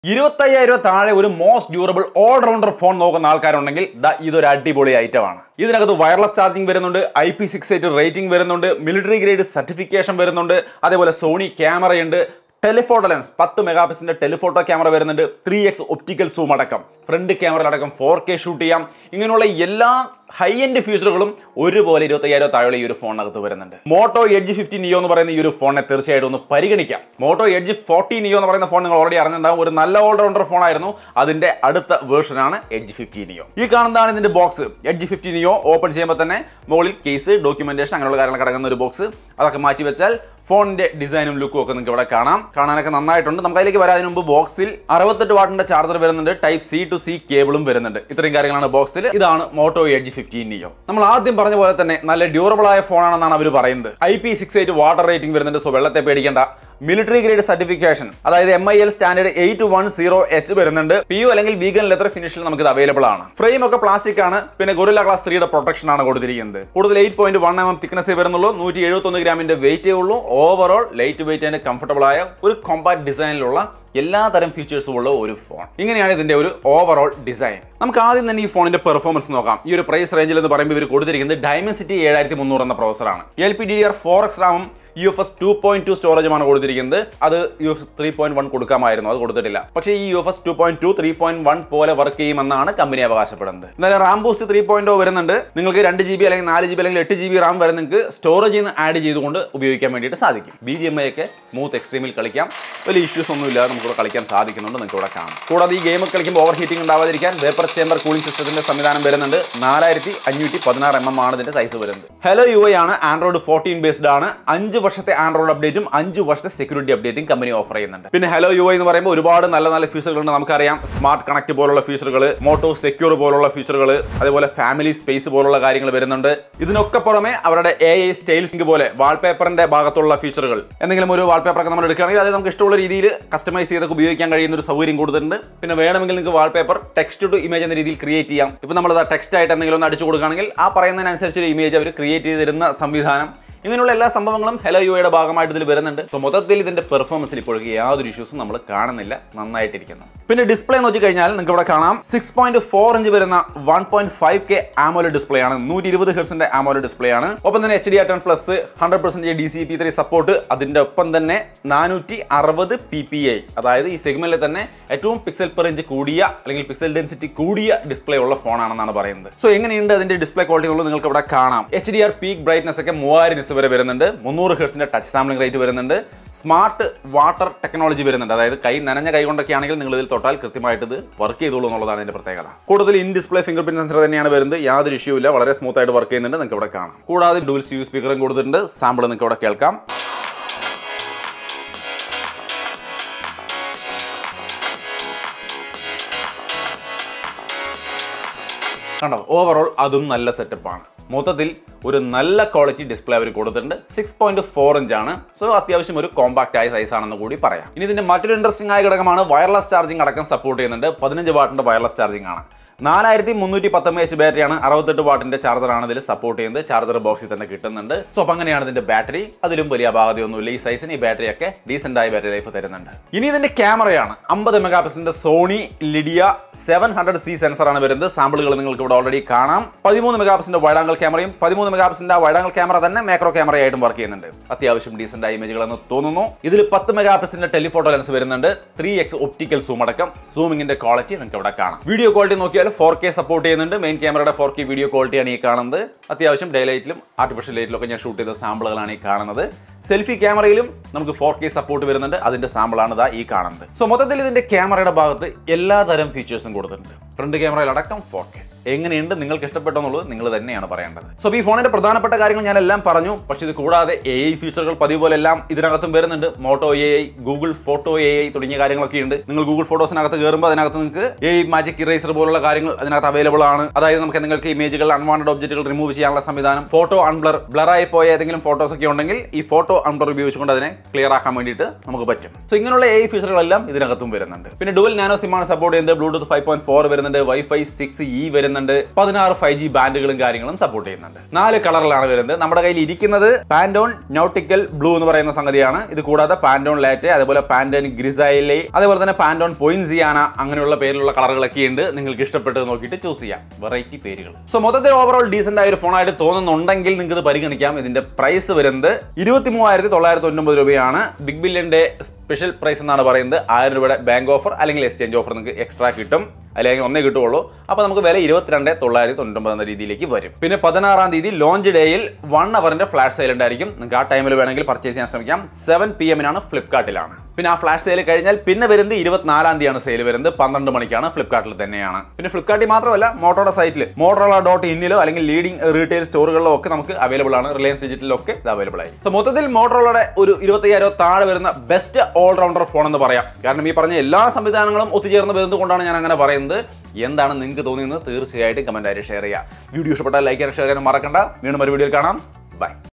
ഇരുപത്തയ്യായിരം രൂപ താഴെ ഒരു മോസ്റ്റ് ഡ്യൂറബിൾ ഓൾറൗണ്ടർ ഫോൺ നോക്കുന്ന ആൾക്കാരുണ്ടെങ്കിൽ ദാ ഇതൊരു അടിപൊളി ഐറ്റം ആണ് ഇതിനകത്ത് വയർലെസ് ചാർജിംഗ് വരുന്നുണ്ട് I P six eight rating വരുന്നുണ്ട് മിലിറ്ററി ഗ്രേഡ് സർട്ടിഫിക്കേഷൻ വരുന്നുണ്ട് അതേപോലെ സോണി ക്യാമറയുണ്ട് ടെലിഫോട്ടോ ലെൻസ് പത്ത് മെഗാ പിക്സലിന്റെ ടെലിഫോട്ടോ ക്യാമറ വരുന്നുണ്ട് ത്രീ എക്സ് ഒപ്റ്റിക്കൽ സൂം അടക്കം ഫ്രണ്ട് ക്യാമറയിലടക്കം ഫോർ കെ ഷൂട്ട് ചെയ്യാം ഇങ്ങനെയുള്ള എല്ലാ ഹൈ എൻഡ് ഫീച്ചറുകളും ഒരുപോലെ ഇരുപത്തയ്യായിരം താഴെ ഈ ഒരു ഫോണിനകത്ത് വരുന്നുണ്ട് മോട്ടോ എഡ്ജ് ഫിഫ്റ്റി നിയോ എന്ന് പറയുന്ന ഈ ഒരു ഫോണിനെ തീർച്ചയായിട്ടും ഒന്ന് പരിഗണിക്കാം മോട്ടോ എഡ്ജ് ഫോർട്ടി നിയോ എന്ന് പറയുന്ന ഫോൺ നിങ്ങൾ ഓൾറെഡി അറിഞ്ഞിട്ടുണ്ടാവും ഒരു നല്ല ഓൾറൗണ്ടർ ഫോൺ ആയിരുന്നു അതിന്റെ അടുത്ത വേർഷനാണ് എഡ്ജ് ഫിഫ്റ്റി നിയോ ഈ കാണുന്നതാണ് ഇതിന്റെ box edge fifty neo open ചെയ്യുമ്പോൾ തന്നെ മുകളിൽ കേസ് ഡോക്യുമെന്റേഷൻ അങ്ങനെയുള്ള കാര്യങ്ങൾ കിടക്കുന്ന ഒരു ബോക്സ് അതൊക്കെ മാറ്റി വെച്ചാൽ ഫോണിന്റെ ഡിസൈനും ലുക്കും ഒക്കെ നിങ്ങൾക്ക് ഇവിടെ കാണാം കാണാനൊക്കെ നന്നായിട്ടുണ്ട് നമുക്ക് അതിലേക്ക് വരാതിന് മുമ്പ് ബോക്സിൽ അറുപത്തെട്ട് വാട്ടിന്റെ ചാർജർ വരുന്നുണ്ട് ടൈപ്പ് സി ടു സി കേബിളും വരുന്നുണ്ട് ഇത്രയും കാര്യങ്ങളാണ് ബോക്സിൽ ഇതാണ് മോട്ടോ എഡ്ജ് ഫിഫ്റ്റീൻ നിയോ നമ്മൾ ആദ്യം പറഞ്ഞ പോലെ തന്നെ നല്ല ഡ്യൂറബിൾ ആയ ഫോണാണെന്നാണ് അവർ പറയുന്നത് I P six eight water rating വരുന്നുണ്ട് സോ വെള്ളത്തെ പേടിക്കേണ്ട മിലിറ്ററി ഗ്രേഡ് സർട്ടിഫിക്കേഷൻ അതായത് M I L standard eight one zero H വരുന്നുണ്ട് പി യു അല്ലെങ്കിൽ വീഗൻ ലെതർ ഫിനിഷിൽ നമുക്ക് ഇത് അവൈലബിൾ ആണ് ഫ്രെയിം ഒക്കെ പ്ലാസ്റ്റിക് ആണ് പിന്നെ ഗൊറില്ല ക്ലാസ് ത്രീയുടെ പ്രൊട്ടക്ഷൻ ആണ് കൊടുത്തിരിക്കുന്നത് കൂടുതൽ eight point one M M thickness വരുന്നുള്ളൂ നൂറ്റി എഴുപത്തൊന്ന് ഗ്രാമിന്റെ വെയിറ്റേ ഉള്ളൂ overall light weight and comfortable ആയ ഒരു കോമ്പാക്ട് ഡിസൈനിലുള്ള എല്ലാ തരം ഫീച്ചേഴ്സും ഉള്ള ഒരു ഫോൺ ഇങ്ങനെയാണ് ഇതിന്റെ ഒരു ഓവറോൾ ഡിസൈൻ നമുക്ക് ആദ്യം തന്നെ ഈ ഫോണിന്റെ പെർഫോമൻസ് നോക്കാം ഈ ഒരു പ്രൈസ് റേഞ്ചിൽ എന്ന് പറയുമ്പോൾ ഇവർ കൊടുത്തിരിക്കുന്നത് ഡയമൻസിറ്റി ഏഴായിരത്തി മുന്നൂറ് എന്ന പ്രോസറാണ് L P D D R four X റാമും U F S two point two സ്റ്റോറേജുമാണ് കൊടുത്തിരിക്കുന്നത് അത് U F three point one കൊടുക്കാമായിരുന്നു അത് കൊടുത്തിട്ടില്ല പക്ഷേ ഈ U F S two point two three point one പോലെ വർക്ക് ചെയ്യുമെന്നാണ് കമ്പനി അവകാശപ്പെടുന്നത് എന്നാലും റാം ബൂസ്റ്റ് ത്രീ പോയിന്റ് വരുന്നുണ്ട് നിങ്ങൾക്ക് രണ്ട് ജി ബി അല്ലെങ്കിൽ നാല് ജി ബി അല്ലെങ്കിൽ എട്ട് ജി ബി റാം വരെ നിങ്ങൾക്ക് സ്റ്റോറേജിൽ നിന്ന് ആഡ് ചെയ്തുകൊണ്ട് ഉപയോഗിക്കാൻ വേണ്ടിയിട്ട് സാധിക്കും ബി ജി എം ഐ ഒക്കെ സ്മൂത്ത് എക്സ്ട്രീമിൽ കളിക്കാം വലിയ ഇഷ്യൂസ് ഒന്നും ഇല്ലാതെ നമുക്ക് കളിക്കാൻ സാധിക്കുന്നുണ്ട് നിങ്ങൾക്ക് ഇവിടെ കാണാം കൂടാതെ ഈ ഗെയിം കളിക്കുമ്പോൾ ഓവർ ഹീറ്റിംഗ് ഉണ്ടാവാതിരിക്കാൻ വേപ്പർ ചേമ്പർ കൂളിംഗ് സിസ്റ്റത്തിന്റെ സംവിധാനം വരുന്നുണ്ട് നാലായിരത്തി അഞ്ഞൂറ്റി പതിനാറ് എം എം ആണ് ഇതിന്റെ സൈസ് വരുന്നത് ഹലോ യു ഐ ആണ് ആൻഡ്രോയിഡ് ഫോർട്ടീൻ ബേസ്ഡ് ആണ് അഞ്ച് വർഷത്തെ ആൻഡ്രോയിഡ് അപ്ഡേറ്റും അഞ്ച് വർഷത്തെ സെക്യൂരിറ്റി അപ്ഡേറ്റും കമ്പനി ഓഫർ ചെയ്യുന്നുണ്ട് പിന്നെ ഹലോ യു ഐ എന്ന് പറയുമ്പോൾ ഒരുപാട് നല്ല നല്ല ഫീച്ചറുകളുണ്ട് നമുക്കറിയാം സ്മാർട്ട് കണക്ട് പോലുള്ള ഫീച്ചറുകൾ മോട്ടോ സെക്യൂർ പോലുള്ള ഫീച്ചറുകൾ അതേപോലെ ഫാമിലി സ്പേസ് പോലുള്ള കാര്യങ്ങൾ വരുന്നുണ്ട് ഇതിനൊക്കെ പുറമെ അവരുടെ എ ഐ സ്റ്റൈൽ സിങ്ക് പോലെ വാൾപേപ്പറിന്റെ ഭാഗത്തുള്ള ഫീച്ചറുകൾ എന്തെങ്കിലും ഒരു വാൾപേപ്പർ ഒക്കെ നമ്മൾ എടുക്കുകയാണെങ്കിൽ അത് നമുക്ക് ഇഷ്ടമുള്ള രീതിയിൽ കസ്റ്റമൈസ് ചെയ്തൊക്കെ ഉപയോഗിക്കാൻ കഴിയുന്ന ഒരു സൗകര്യം കൊടുത്തിട്ടുണ്ട് പിന്നെ വേണമെങ്കിൽ നിങ്ങൾക്ക് വാൾപേപ്പർ ടെക്സ്റ്റ് ടു ഇമേജ് എന്ന രീതിയിൽ ക്രിയേറ്റ് ചെയ്യാം ഇപ്പൊ നമ്മൾ ടെക്സ്റ്റ് ആയിട്ട് എന്തെങ്കിലും ഒന്ന് അടിച്ചു കൊടുക്കുകയാണെങ്കിൽ ആ പറയുന്നതിനനുസരിച്ച് ഒരു ഇമേജ് അവർ ക്രിയേറ്റ് ചെയ്ത് തരുന്ന സംവിധാനം ഇങ്ങനെയുള്ള എല്ലാ സംഭവങ്ങളും ഹലോ യുയുടെ ഭാഗമായിട്ട് ഇതിൽ വരുന്നുണ്ട് സോ മൊത്തത്തിൽ ഇതിന്റെ പെർഫോമൻസിൽ ഇപ്പോഴേക്ക് യാതൊരു ഇഷ്യൂസും നമ്മൾ കാണുന്നില്ല നന്നായിട്ടിരിക്കുന്നു പിന്നെ ഡിസ്പ്ലേ നോക്കി കഴിഞ്ഞാൽ നിങ്ങൾക്ക് ഇവിടെ കാണാം സിക്സ് പോയിന്റ് ഫോർ ഇഞ്ച് വരുന്ന one point five K AMOLED display ആണ് നൂറ്റി ഇരുപത് ഹെർസിന്റെ ആമോല ഡിസ്പ്ലേ ആണ് ഒപ്പം തന്നെ H D R ten plus hundred percent D C P three support അതിന്റെ ഒപ്പം തന്നെ നാനൂറ്റി അറുപത് പി പി ഐ അതായത് ഈ സെഗ്മെന്റിൽ തന്നെ ഏറ്റവും പിക്സൽ പെർ ഇഞ്ച് കൂടിയ അല്ലെങ്കിൽ പിക്സൽ ഡെൻസിറ്റി കൂടിയ ഡിസ്പ്ലേ ഉള്ള ഫോണാണെന്നാണ് പറയുന്നത് സോ എങ്ങനെയുണ്ട് അതിന്റെ ഡിസ്പ്ലേ ക്വാളിറ്റി ഉള്ളത് നിങ്ങൾക്ക് ഇവിടെ കാണാം H D R peak brightness ഒക്കെ മൂവായിരം നിസ് വരെ വരുന്നുണ്ട് മുന്നൂറ് ഹെർസിന്റെ ടച്ച് സാമ്പിളിംഗ് റേറ്റ് വരുന്നുണ്ട് സ്മാർട്ട് വാട്ടർ ടെക്നോളജി വരുന്നുണ്ട് അതായത് കൈ നനഞ്ഞ കൈ കൊണ്ടൊക്കെ ആണെങ്കിൽ നിങ്ങൾ ഇതിൽ തൊട്ടാൽ കൃത്യമായിട്ട് ഇത് വർക്ക് ചെയ്തോളൂ എന്നുള്ളതാണ് ഇതിന്റെ പ്രത്യേകത കൂടുതൽ in display fingerprint sensor തന്നെയാണ് വരുന്നത് യാതൊരു ഇഷ്യൂ ഇല്ല വളരെ സ്മൂത്ത് ആയിട്ട് വർക്ക് ചെയ്യുന്നുണ്ട് നിങ്ങൾക്ക് ഇവിടെ കാണാം കൂടാതെ ഡുവൽ സ്റ്റീവ് സ്പീക്കറും കൊടുത്തിട്ടുണ്ട് സാമ്പിൾ നിങ്ങൾക്ക് ഇവിടെ കേൾക്കാം കണ്ടോ ഓവറോൾ അതും നല്ല സെറ്റപ്പാണ് മൊത്തത്തിൽ ഒരു നല്ല ക്വാളിറ്റി ഡിസ്പ്ലേ അവർ കൊടുത്തിട്ടുണ്ട് സിക്സ് പോയിന്റ് ഫോർ ഇഞ്ച് ആണ് സോ അത്യാവശ്യം ഒരു കോമ്പാക്ട് ആയ സൈസ് ആണെന്ന് കൂടി പറയാം ഇനി ഇതിന്റെ മറ്റൊരു ഇൻട്രസ്റ്റിംഗ് ആയ ഘടകമാണ് വയർലെസ് ചാർജിംഗ് അടക്കം സപ്പോർട്ട് ചെയ്യുന്നുണ്ട് പതിനഞ്ച് വാട്ടിന്റെ വയർലെസ് ചാർജിംഗ് ആണ് നാലായിരത്തി മുന്നൂറ്റി പത്തൊമ്പത് എച്ച് ബാറ്ററിയാണ് അറുപത്തെട്ട് വാട്ടിന്റെ ചാർജറാണ് ഇതിൽ സപ്പോർട്ട് ചെയ്യുന്നത് ചാർജർ ബോക്സിൽ തന്നെ കിട്ടുന്നുണ്ട് സോ അപ്പം അങ്ങനെയാണ് ഇതിന്റെ ബാറ്ററി അതിലും വലിയ അപാകതയൊന്നുമില്ല ഈ സൈസിന് ഈ ബാറ്ററി ഒക്കെ ഡീസെന്റ് ആയ ബാറ്ററി ലൈഫ് തരുന്നുണ്ട് ഇനി ഇതിന്റെ ക്യാമറയാണ് അമ്പത് മെഗാ പിക്സലിന്റെ Sony Lytia seven hundred C sensor ആണ് വരുന്നത് സാമ്പിളുകൾ നിങ്ങൾക്ക് ഇവിടെ ഓൾറെഡി കാണാം പതിമൂന്ന് മെഗാ പിക്സലിന്റെ വൈഡ് ആംഗിൾ ക്യാമറയും പതിമൂന്ന് മെഗാ പിക്സലിന്റെ വൈഡ് ആംഗിൾ ക്യാമറ തന്നെ മാക്രോ ക്യാമറയായിട്ടും വർക്ക് ചെയ്യുന്നുണ്ട് അത്യാവശ്യം ഡീസെന്റ് ആയ ഇമേജുകൾ എന്ന് തോന്നുന്നു ഇതിൽ പത്ത് മെഗാ പിക്സലിന്റെ ടെലിഫോട്ടോ ലെൻസ് വരുന്നുണ്ട് ത്രീ എക്സ് ഒപ്റ്റിക്കൽ സൂം അടക്കം സൂമിങ്ങിന്റെ ക്വാളിറ്റി നിങ്ങൾക്ക് ഇവിടെ കാണാം വീഡിയോ ക്വാളിറ്റി നോക്കിയാൽ ഫോർ കെ സപ്പോർട്ട് ചെയ്യുന്നുണ്ട് മെയിൻ ക്യാമറയുടെ ഫോർ കെ വീഡിയോ ക്വാളിറ്റിയാണ് ഈ കാണുന്നത് അത്യാവശ്യം ഡേ ലൈറ്റിലും ആർട്ടിഫിഷ്യൽ ലൈറ്റിലും ഒക്കെ ഞാൻ ഷൂട്ട് ചെയ്ത സാമ്പിളുകളാണ് ഈ കാണുന്നത് സെൽഫി ക്യാമറയിലും നമുക്ക് ഫോർ കെ സപ്പോർട്ട് വരുന്നുണ്ട് അതിന്റെ സാമ്പിളാണ് ഇതാ ഈ കാണുന്നത് സോ മൊത്തത്തിൽ ഇതിന്റെ ക്യാമറയുടെ ഭാഗത്ത് എല്ലാ തരം ഫീച്ചേഴ്സും കൊടുത്തിട്ടുണ്ട് ഫ്രണ്ട് ക്യാമറയിൽ അടക്കം ഫോർ കെ എങ്ങനെയുണ്ട് നിങ്ങൾക്ക് ഇഷ്ടപ്പെട്ടോ എന്നുള്ളത് നിങ്ങൾ തന്നെയാണ് പറയേണ്ടത് സോ ഈ ഫോണിന്റെ പ്രധാനപ്പെട്ട കാര്യങ്ങൾ ഞാൻ എല്ലാം പറഞ്ഞു പക്ഷേ ഇത് കൂടാതെ എ ഐ ഫീച്ചറുകൾ പതിവ് പോലെ എല്ലാം ഇതിനകത്തും വരുന്നുണ്ട് Moto A I Google photo A I തുടങ്ങിയ കാര്യങ്ങളൊക്കെ ഉണ്ട് നിങ്ങൾ ഗൂഗിൾ ഫോട്ടോസിനകത്ത് കയറുമ്പോൾ അതിനകത്ത് നിങ്ങൾക്ക് എ ഐ മാജിക് ഇറേസർ പോലുള്ള കാര്യങ്ങൾ അതിനകത്ത് അവൈലബിൾ ആണ് അതായത് നമുക്ക് നിങ്ങൾക്ക് ഇമേജുകൾ അൺവാണ്ടഡ് ഒബ്ജക്റ്റുകൾ റിമൂവ് ചെയ്യാനുള്ള സംവിധാനം ഫോട്ടോ അൺബ്ലർ ബ്ലറായി പോയ ഏതെങ്കിലും ഫോട്ടോസ് ഒക്കെ ഉണ്ടെങ്കിൽ ഈ ഫോട്ടോ അൺബ്ലർ ഉപയോഗിച്ചുകൊണ്ട് അതിനെ ക്ലിയർ ആക്കാൻ വേണ്ടിയിട്ട് നമുക്ക് പറ്റും സോ ഇങ്ങനെയുള്ള എ ഐ ഫീച്ചറുകളെല്ലാം ഇതിനകത്തും വരുന്നുണ്ട് പിന്നെ ഡുവൽ നാനോ സിമാണ് സപ്പോർട്ട് ചെയ്യുന്നത് ബ്ലൂടൂത്ത് ഫൈവ് പോയിന്റ് ഫോർ വരുന്നുണ്ട് വൈഫൈ സിക്സ് ഇ വരുന്നുണ്ട് വരുന്നുണ്ട് പതിനാറ് ഫൈവ് ജി ബാൻഡുകളും കാര്യങ്ങളും സപ്പോർട്ട് ചെയ്യുന്നുണ്ട് നാല് കളറിലാണ് വരുന്നത് നമ്മുടെ കയ്യിൽ ഇരിക്കുന്നത് പാൻഡോൺ നോട്ടിക്കൽ ബ്ലൂ എന്ന് പറയുന്ന സംഗതിയാണ് ഇത് കൂടാതെ പാൻഡോൺ ലാറ്റ് അതേപോലെ പാൻഡോൺ ഗ്രിസൈലെ അതേപോലെ തന്നെ പാൻഡോൺ പോയിൻസിയാന അങ്ങനെയുള്ള പേരിലുള്ള കളറുകളൊക്കെ ഉണ്ട് നിങ്ങൾക്ക് ഇഷ്ടപ്പെട്ടത് നോക്കിയിട്ട് ചൂസ് ചെയ്യാം വെറൈറ്റി പേരുകൾ സോ മൊത്തത്തിൽ ഓവറോൾ ഡീസന്റ് ആയ ഒരു ഫോണായിട്ട് തോന്നുന്നുണ്ടെങ്കിൽ നിങ്ങൾക്ക് ഇത് പരിഗണിക്കാം ഇതിന്റെ പ്രൈസ് വരുന്നത് ഇരുപത്തി മൂവായിരത്തി തൊള്ളായിരത്തി തൊണ്ണൂറ് രൂപയാണ് ബിഗ് ബില്ലിന്റെ സ്പെഷ്യൽ പ്രൈസ് എന്നാണ് പറയുന്നത് ആയിരം രൂപയുടെ ബാങ്ക് ഓഫർ അല്ലെങ്കിൽ എക്സ്ചേഞ്ച് ഓഫർ നിങ്ങൾക്ക് എക്സ്ട്രാ കിട്ടും അല്ലെങ്കിൽ ഒന്നേ കിട്ടുള്ളൂ അപ്പോൾ നമുക്ക് വില ഇരുപത്തിരണ്ട് തൊള്ളായിരത്തി തൊണ്ണൂറ്റൊമ്പത് എന്ന രീതിയിലേക്ക് വരും പിന്നെ പതിനാറാം തീയതി ലോഞ്ച് ഡേയിൽ വൺ അവറിന്റെ ഫ്ലാഷ് സെയിൽ ഉണ്ടായിരിക്കും നിങ്ങൾക്ക് ആ ടൈമിൽ വേണമെങ്കിൽ പർച്ചേസ് ചെയ്യാൻ ശ്രമിക്കാം സെവൻ പി എമ്മിനാണ് ഫ്ലിപ്കാർട്ടിലാണ് പിന്നെ ആ ഫ്ലാഷ് സെയിൽ കഴിഞ്ഞാൽ പിന്നെ വരുന്നത് ഇരുപത്തിനാലാം തീയതിയാണ് സെയിൽ വരുന്നത് പന്ത്രണ്ട് മണിക്കാണ് ഫ്ലിപ്കാർട്ടിൽ തന്നെയാണ് പിന്നെ ഫ്ലിപ്കാർട്ടിൽ മാത്രമല്ല മോട്ടോയുടെ സൈറ്റിൽ മോട്ടോറോള ഡോട്ട് ഇന്നിലോ അല്ലെങ്കിൽ ലീഡിംഗ് റീറ്റെയിൽ സ്റ്റോറുകളിലോ ഒക്കെ നമുക്ക് അവൈലബിൾ ആണ് റിലയൻസ് ഡിജിറ്റലിലോ ഒക്കെ ഇത് അവൈലബിൾ ആയി സോ മൊത്തത്തിൽ മോട്ടോറോളയുടെ ഒരു ഇരുപത്തയ്യായിരം താഴെ വരുന്ന ബെസ്റ്റ് ഓൾറൗണ്ടർ ഫോൺ എന്ന് പറയാം കാരണം ഈ പറഞ്ഞ എല്ലാ സംവിധാനങ്ങളും ഒത്തുചേർന്ന് വരുന്നത് കൊണ്ടാണ് ഞാൻ അങ്ങനെ പറയുന്നത് എന്താണ് നിങ്ങൾക്ക് തോന്നിയെന്ന് തീർച്ചയായിട്ടും കമന്റ് ആയിട്ട് ഷെയർ ചെയ്യുക വീഡിയോ ഇഷ്ടപ്പെട്ടാൽ ലൈക്ക് ചെയ്യാൻ ഷെയർ ചെയ്യാൻ മറക്കണ്ട വീണ്ടും ഒരു വീഡിയോയിൽ കാണാം ബൈ